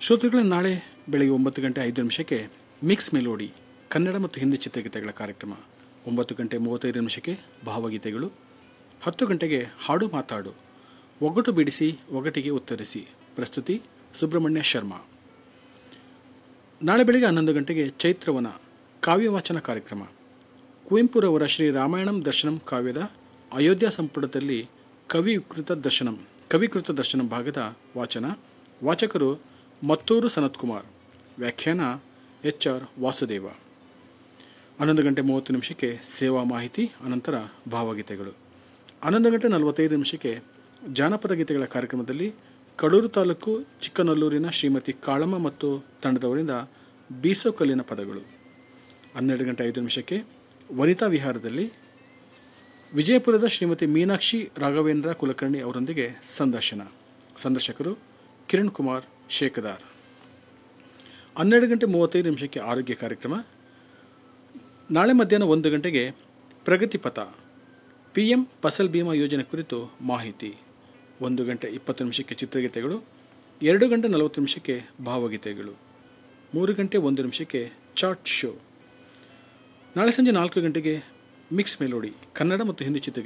ಶ್ರೋತೃಗಳ ನಾಳೆ ಬೆಳಗ್ಗೆ ಒಂಬತ್ತು ಗಂಟೆ ಐದು ನಿಮಿಷಕ್ಕೆ ಮಿಕ್ಸ್ ಮೆಲೋಡಿ ಕನ್ನಡ ಮತ್ತು ಹಿಂದಿ ಚಿತ್ರಗೀತೆಗಳ ಕಾರ್ಯಕ್ರಮ ಒಂಬತ್ತು ಗಂಟೆ ಮೂವತ್ತೈದು ನಿಮಿಷಕ್ಕೆ ಭಾವಗೀತೆಗಳು ಹತ್ತು ಗಂಟೆಗೆ ಹಾಡು ಮಾತಾಡು ಒಗ್ಗಟ್ಟು ಬಿಡಿಸಿ ಒಗಟಿಗೆ ಉತ್ತರಿಸಿ ಪ್ರಸ್ತುತಿ ಸುಬ್ರಹ್ಮಣ್ಯ ಶರ್ಮಾ ನಾಳೆ ಬೆಳಗ್ಗೆ ಹನ್ನೊಂದು ಗಂಟೆಗೆ ಚೈತ್ರವನ ಕಾವ್ಯವಾಚನ ಕಾರ್ಯಕ್ರಮ ಕುವೆಂಪುರವರ ಶ್ರೀ ರಾಮಾಯಣಂ ದರ್ಶನಂ ಕಾವ್ಯದ ಅಯೋಧ್ಯ ಸಂಪುಟದಲ್ಲಿ ಕವಿಕೃತ ದರ್ಶನಂ ಕವಿಕೃತ ದರ್ಶನಂ ಭಾಗದ ವಾಚನ ವಾಚಕರು ಮತ್ತೂರು ಸನತ್ಕುಮಾರ್ ವ್ಯಾಖ್ಯಾನ ಎಚ್ ಆರ್ ವಾಸುದೇವ ಹನ್ನೊಂದು ಗಂಟೆ ಮೂವತ್ತು ನಿಮಿಷಕ್ಕೆ ಸೇವಾ ಮಾಹಿತಿ ಅನಂತರ ಭಾವಗೀತೆಗಳು ಹನ್ನೊಂದು ಗಂಟೆ ನಲವತ್ತೈದು ನಿಮಿಷಕ್ಕೆ ಜಾನಪದ ಗೀತೆಗಳ ಕಾರ್ಯಕ್ರಮದಲ್ಲಿ ಕಡೂರು ತಾಲೂಕು ಚಿಕ್ಕನಲ್ಲೂರಿನ ಶ್ರೀಮತಿ ಕಾಳಮ್ಮ ಮತ್ತು ತಂಡದವರಿಂದ ಬೀಸೋ ಕಲ್ಲಿನ ಪದಗಳು ಹನ್ನೆರಡು ಗಂಟೆ ಐದು ನಿಮಿಷಕ್ಕೆ ವನಿತಾ ವಿಹಾರದಲ್ಲಿ ವಿಜಯಪುರದ ಶ್ರೀಮತಿ ಮೀನಾಕ್ಷಿ ರಾಘವೇಂದ್ರ ಕುಲಕರ್ಣಿ ಅವರೊಂದಿಗೆ ಸಂದರ್ಶನ ಸಂದರ್ಶಕರು ಕಿರಣ್ ಕುಮಾರ್ ಶೇಖದಾರ್ ಹನ್ನೆರಡು ಗಂಟೆ ಮೂವತ್ತೈದು ನಿಮಿಷಕ್ಕೆ ಆರೋಗ್ಯ ಕಾರ್ಯಕ್ರಮ ನಾಳೆ ಮಧ್ಯಾಹ್ನ ಒಂದು ಗಂಟೆಗೆ ಪ್ರಗತಿ ಪಥ ಪಿ ಎಂ ಫಸಲ್ ಬಿಮಾ ಯೋಜನೆ ಕುರಿತು ಮಾಹಿತಿ ಒಂದು ಗಂಟೆ ಇಪ್ಪತ್ತು ನಿಮಿಷಕ್ಕೆ ಚಿತ್ರಗೀತೆಗಳು ಎರಡು ಗಂಟೆ ನಲವತ್ತು ನಿಮಿಷಕ್ಕೆ ಭಾವಗೀತೆಗಳು ಮೂರು ಗಂಟೆ ಒಂದು ನಿಮಿಷಕ್ಕೆ ಚಾಟ್ ಶೋ ನಾಳೆ ಸಂಜೆ ನಾಲ್ಕು ಗಂಟೆಗೆ ಮಿಕ್ಸ್ ಮೆಲೋಡಿ ಕನ್ನಡ ಮತ್ತು ಹಿಂದಿ ಚಿತ್ರ